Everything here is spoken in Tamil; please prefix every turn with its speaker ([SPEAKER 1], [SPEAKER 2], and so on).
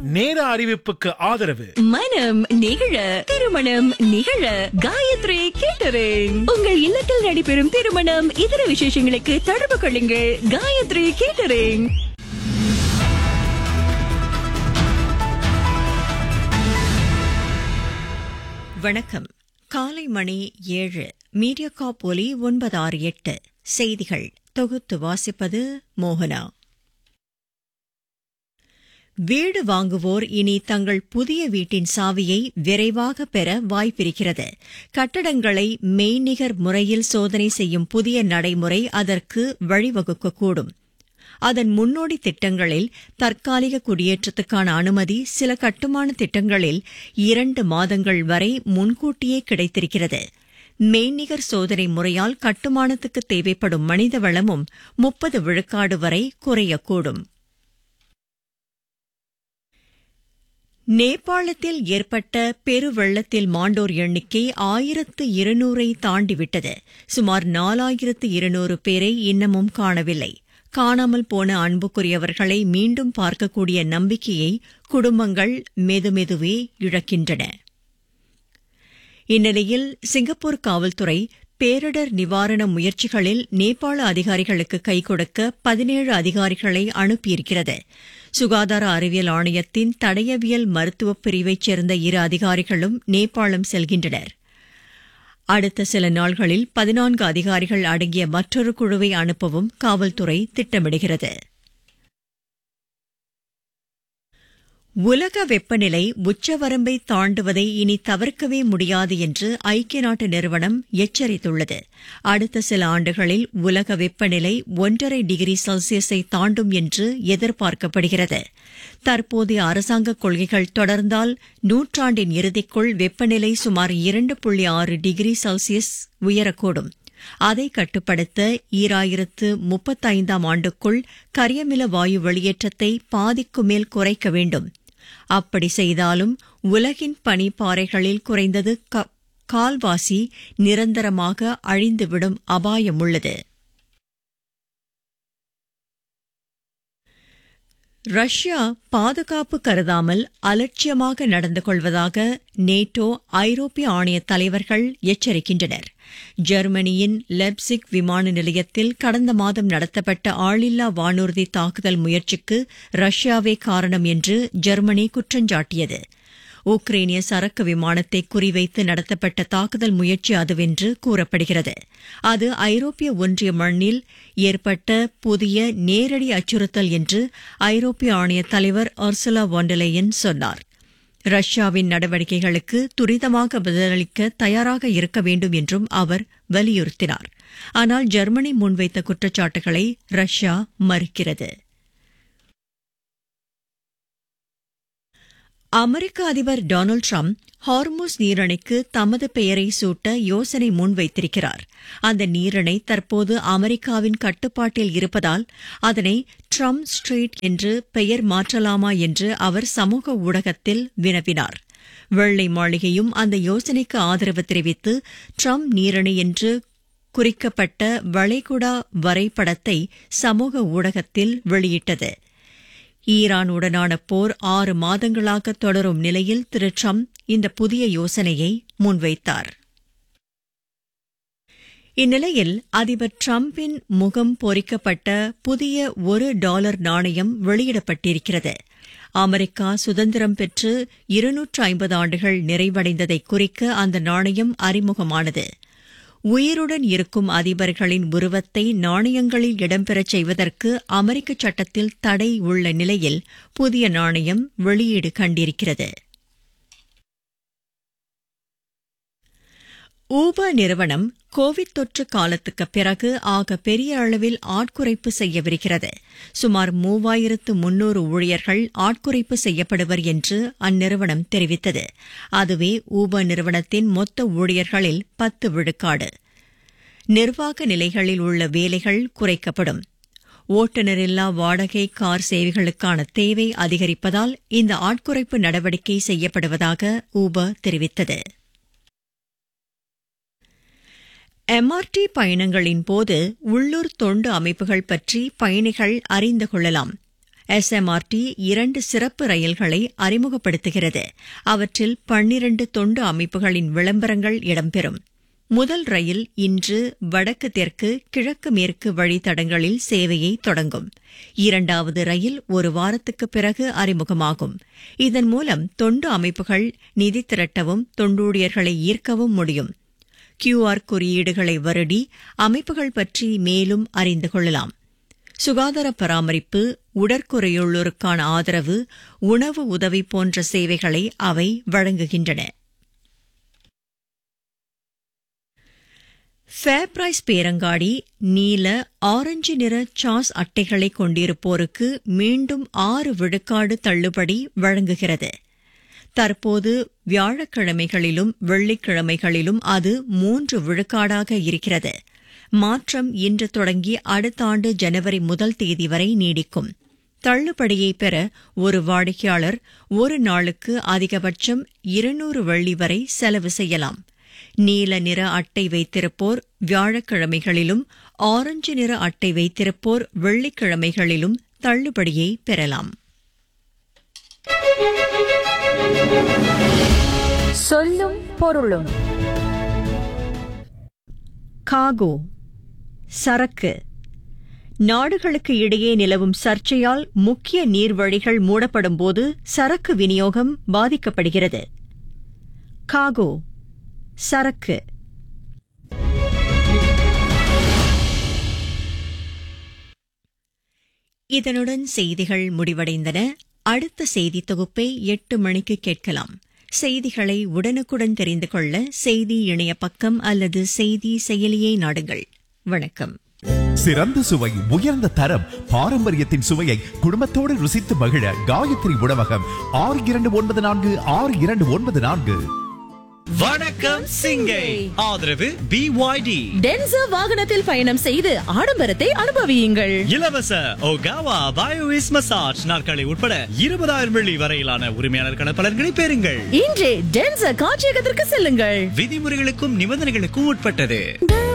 [SPEAKER 1] நேர அறிவிப்புக்கு ஆதரவு
[SPEAKER 2] மனம் நிகழ திருமணம் நிகழ காயத்ரி கேட்டரிங் உங்கள் இல்லத்தில் நடைபெறும் திருமணம் இதர விசேஷங்களுக்கு தொடர்பு கொள்ளுங்கள் காயத்ரி கேட்டரிங் வணக்கம் காலை மணி ஏழு மீடியாகாப் ஒலி ஒன்பது ஆறு எட்டு செய்திகள் தொகுத்து வாசிப்பது மோகனா வீடு வாங்குவோர் இனி தங்கள் புதிய வீட்டின் சாவியை விரைவாக பெற வாய்ப்பிருக்கிறது கட்டடங்களை மெய்நிகர் முறையில் சோதனை செய்யும் புதிய நடைமுறை அதற்கு வழிவகுக்கக்கூடும் அதன் முன்னோடி திட்டங்களில் தற்காலிக குடியேற்றத்துக்கான அனுமதி சில கட்டுமான திட்டங்களில் இரண்டு மாதங்கள் வரை முன்கூட்டியே கிடைத்திருக்கிறது மெய்நிகர் சோதனை முறையால் கட்டுமானத்துக்கு தேவைப்படும் மனித வளமும் முப்பது விழுக்காடு வரை குறையக்கூடும் நேபாளத்தில் ஏற்பட்ட பெருவெள்ளத்தில் மாண்டோர் எண்ணிக்கை ஆயிரத்து இருநூறை தாண்டிவிட்டது சுமார் நாலாயிரத்து இருநூறு பேரை இன்னமும் காணவில்லை காணாமல் போன அன்புக்குரியவர்களை மீண்டும் பார்க்கக்கூடிய நம்பிக்கையை குடும்பங்கள் மெதுமெதுவே இழக்கின்றன இந்நிலையில் சிங்கப்பூர் காவல்துறை பேரிடர் நிவாரண முயற்சிகளில் நேபாள அதிகாரிகளுக்கு கை கொடுக்க பதினேழு அதிகாரிகளை அனுப்பியிருக்கிறது சுகாதார அறிவியல் ஆணையத்தின் தடயவியல் மருத்துவப் பிரிவைச் சேர்ந்த இரு அதிகாரிகளும் நேபாளம் செல்கின்றனர் அடுத்த சில நாள்களில் பதினான்கு அதிகாரிகள் அடங்கிய மற்றொரு குழுவை அனுப்பவும் காவல்துறை திட்டமிடுகிறது உலக வெப்பநிலை உச்சவரம்பை தாண்டுவதை இனி தவிர்க்கவே முடியாது என்று ஐக்கிய நாட்டு நிறுவனம் எச்சரித்துள்ளது அடுத்த சில ஆண்டுகளில் உலக வெப்பநிலை ஒன்றரை டிகிரி செல்சியஸை தாண்டும் என்று எதிர்பார்க்கப்படுகிறது தற்போதைய அரசாங்க கொள்கைகள் தொடர்ந்தால் நூற்றாண்டின் இறுதிக்குள் வெப்பநிலை சுமார் இரண்டு புள்ளி ஆறு டிகிரி செல்சியஸ் உயரக்கூடும் அதை கட்டுப்படுத்த ஈராயிரத்து முப்பத்தைந்தாம் ஆண்டுக்குள் கரியமில வாயு வெளியேற்றத்தை பாதிக்கு மேல் குறைக்க வேண்டும் அப்படி செய்தாலும் உலகின் பனிப்பாறைகளில் குறைந்தது கால்வாசி நிரந்தரமாக அழிந்துவிடும் அபாயம் உள்ளது ரஷ்யா பாதுகாப்பு கருதாமல் அலட்சியமாக நடந்து கொள்வதாக நேட்டோ ஐரோப்பிய ஆணைய தலைவர்கள் எச்சரிக்கின்றனர் ஜெர்மனியின் லெப்சிக் விமான நிலையத்தில் கடந்த மாதம் நடத்தப்பட்ட ஆளில்லா வானூர்தி தாக்குதல் முயற்சிக்கு ரஷ்யாவே காரணம் என்று ஜெர்மனி குற்றஞ்சாட்டியது உக்ரைனிய சரக்கு விமானத்தை குறிவைத்து நடத்தப்பட்ட தாக்குதல் முயற்சி அதுவென்று கூறப்படுகிறது அது ஐரோப்பிய ஒன்றிய மண்ணில் ஏற்பட்ட புதிய நேரடி அச்சுறுத்தல் என்று ஐரோப்பிய ஆணைய தலைவர் அர்சுலா வாண்டலேயன் சொன்னார் ரஷ்யாவின் நடவடிக்கைகளுக்கு துரிதமாக பதிலளிக்க தயாராக இருக்க வேண்டும் என்றும் அவர் வலியுறுத்தினார் ஆனால் ஜெர்மனி முன்வைத்த குற்றச்சாட்டுகளை ரஷ்யா மறுக்கிறது அமெரிக்க அதிபர் டொனால்டு டிரம்ப் ஹார்மோஸ் நீரணைக்கு தமது பெயரை சூட்ட யோசனை முன்வைத்திருக்கிறார் அந்த நீரணை தற்போது அமெரிக்காவின் கட்டுப்பாட்டில் இருப்பதால் அதனை ட்ரம்ப் ஸ்ட்ரீட் என்று பெயர் மாற்றலாமா என்று அவர் சமூக ஊடகத்தில் வினவினார் வெள்ளை மாளிகையும் அந்த யோசனைக்கு ஆதரவு தெரிவித்து ட்ரம்ப் நீரணை என்று குறிக்கப்பட்ட வளைகுடா வரைபடத்தை சமூக ஊடகத்தில் வெளியிட்டது ஈரானுடனான போர் ஆறு மாதங்களாக தொடரும் நிலையில் திரு ட்ரம்ப் இந்த புதிய யோசனையை முன்வைத்தார் இந்நிலையில் அதிபர் டிரம்பின் முகம் பொறிக்கப்பட்ட புதிய ஒரு டாலர் நாணயம் வெளியிடப்பட்டிருக்கிறது அமெரிக்கா சுதந்திரம் பெற்று இருநூற்று ஐம்பது ஆண்டுகள் நிறைவடைந்ததை குறிக்க அந்த நாணயம் அறிமுகமானது உயிருடன் இருக்கும் அதிபர்களின் உருவத்தை நாணயங்களில் இடம்பெறச் செய்வதற்கு அமெரிக்க சட்டத்தில் தடை உள்ள நிலையில் புதிய நாணயம் வெளியீடு கண்டிருக்கிறது ஊபர் நிறுவனம் கோவிட் தொற்று காலத்துக்கு பிறகு ஆக பெரிய அளவில் ஆட்குறைப்பு செய்யவிருக்கிறது சுமார் மூவாயிரத்து முன்னூறு ஊழியர்கள் ஆட்குறைப்பு செய்யப்படுவர் என்று அந்நிறுவனம் தெரிவித்தது அதுவே ஊபர் நிறுவனத்தின் மொத்த ஊழியர்களில் பத்து விழுக்காடு நிர்வாக நிலைகளில் உள்ள வேலைகள் குறைக்கப்படும் ஓட்டுநரில்லா வாடகை கார் சேவைகளுக்கான தேவை அதிகரிப்பதால் இந்த ஆட்குறைப்பு நடவடிக்கை செய்யப்படுவதாக ஊபர் தெரிவித்தது எம்ஆர்டி பயணங்களின் போது உள்ளூர் தொண்டு அமைப்புகள் பற்றி பயணிகள் அறிந்து கொள்ளலாம் எஸ்எம்ஆர்டி இரண்டு சிறப்பு ரயில்களை அறிமுகப்படுத்துகிறது அவற்றில் பன்னிரண்டு தொண்டு அமைப்புகளின் விளம்பரங்கள் இடம்பெறும் முதல் ரயில் இன்று வடக்கு தெற்கு கிழக்கு மேற்கு வழித்தடங்களில் சேவையை தொடங்கும் இரண்டாவது ரயில் ஒரு வாரத்துக்கு பிறகு அறிமுகமாகும் இதன் மூலம் தொண்டு அமைப்புகள் நிதி திரட்டவும் தொண்டூழியர்களை ஈர்க்கவும் முடியும் கியூஆர் குறியீடுகளை வருடி அமைப்புகள் பற்றி மேலும் அறிந்து கொள்ளலாம் சுகாதார பராமரிப்பு உடற்குறையுள்ளோருக்கான ஆதரவு உணவு உதவி போன்ற சேவைகளை அவை வழங்குகின்றன ஃபேர் பிரைஸ் பேரங்காடி நீல ஆரஞ்சு நிற சாஸ் அட்டைகளை கொண்டிருப்போருக்கு மீண்டும் ஆறு விழுக்காடு தள்ளுபடி வழங்குகிறது தற்போது வியாழக்கிழமைகளிலும் வெள்ளிக்கிழமைகளிலும் அது மூன்று விழுக்காடாக இருக்கிறது மாற்றம் இன்று தொடங்கி அடுத்த ஆண்டு ஜனவரி முதல் தேதி வரை நீடிக்கும் தள்ளுபடியை பெற ஒரு வாடிக்கையாளர் ஒரு நாளுக்கு அதிகபட்சம் இருநூறு வெள்ளி வரை செலவு செய்யலாம் நீல நிற அட்டை வைத்திருப்போர் வியாழக்கிழமைகளிலும் ஆரஞ்சு நிற அட்டை வைத்திருப்போர் வெள்ளிக்கிழமைகளிலும் தள்ளுபடியை பெறலாம்
[SPEAKER 3] சொல்லும் பொருளும்
[SPEAKER 2] காகோ சரக்கு நாடுகளுக்கு இடையே நிலவும் சர்ச்சையால் முக்கிய நீர்வழிகள் மூடப்படும்போது சரக்கு விநியோகம் பாதிக்கப்படுகிறது காகோ சரக்கு இதனுடன் செய்திகள் முடிவடைந்தன அடுத்த செய்தி தொகுப்பை எட்டு மணிக்கு கேட்கலாம் செய்திகளை உடனுக்குடன் தெரிந்து கொள்ள செய்தி இணைய பக்கம் அல்லது செய்தி செயலியை நாடுங்கள் வணக்கம்
[SPEAKER 4] சிறந்த சுவை உயர்ந்த தரம் பாரம்பரியத்தின் சுவையை குடும்பத்தோடு ருசித்து மகிழ காயத்ரி உணவகம் ஆறு இரண்டு ஒன்பது நான்கு ஆறு இரண்டு ஒன்பது நான்கு
[SPEAKER 5] வணக்கம் சிங்கை ஆதரவு பிஒய்டி
[SPEAKER 3] டென்சா வாகனத்தில் பயணம் செய்து ஆடம்பரத்தை அனுபவியுங்கள்
[SPEAKER 5] இலவச ஒகாவா பயோவிஸ் மசாஜ் நாற்காலி உட்பட இருபதாயிரம் வெள்ளி வரையிலான உரிமையாளர் பலன்களை பெறுங்கள்
[SPEAKER 3] இன்றே டென்சா காட்சியகத்திற்கு செல்லுங்கள்
[SPEAKER 5] விதிமுறைகளுக்கும் நிபந்தனைகளுக்கும் உட்பட்டது
[SPEAKER 3] டென்சா